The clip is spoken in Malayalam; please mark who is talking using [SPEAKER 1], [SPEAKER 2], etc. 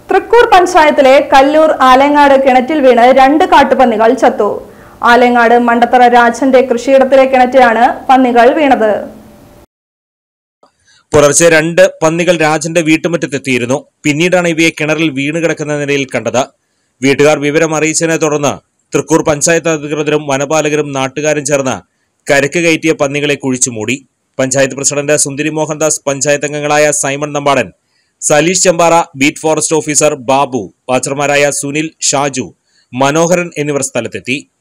[SPEAKER 1] തൃക്കൂർ പഞ്ചായത്തിലെ കല്ലൂർ ആലങ്ങാട് കിണറ്റിൽ വീണ് രണ്ട് കാട്ടുപന്നികൾ ചത്തു ആലങ്ങാട് മണ്ടത്തറ രാജന്റെ കൃഷിയിടത്തിലെ കിണറ്റിലാണ് പന്നികൾ വീണത്
[SPEAKER 2] പുലർച്ചെ രണ്ട് പന്നികൾ രാജന്റെ വീട്ടുമുറ്റത്തെത്തിയിരുന്നു പിന്നീടാണ് ഇവയെ കിണറിൽ വീണ് കിടക്കുന്ന നിലയിൽ കണ്ടത് വീട്ടുകാർ വിവരം അറിയിച്ചതിനെ തുടർന്ന് തൃക്കൂർ പഞ്ചായത്ത് അധികൃതരും വനപാലകരും നാട്ടുകാരും ചേർന്ന് കരക്ക് കയറ്റിയ പന്നികളെ കുഴിച്ചു മൂടി പഞ്ചായത്ത് പ്രസിഡന്റ് സുന്ദരി മോഹൻദാസ് പഞ്ചായത്ത് അംഗങ്ങളായ Simon Nambadan Saleesh Chempara beat forest officer Babu വാച്ചർമാരായ സുനിൽ ഷാജു മനോഹരൻ എന്നിവർ സ്ഥലത്തെത്തി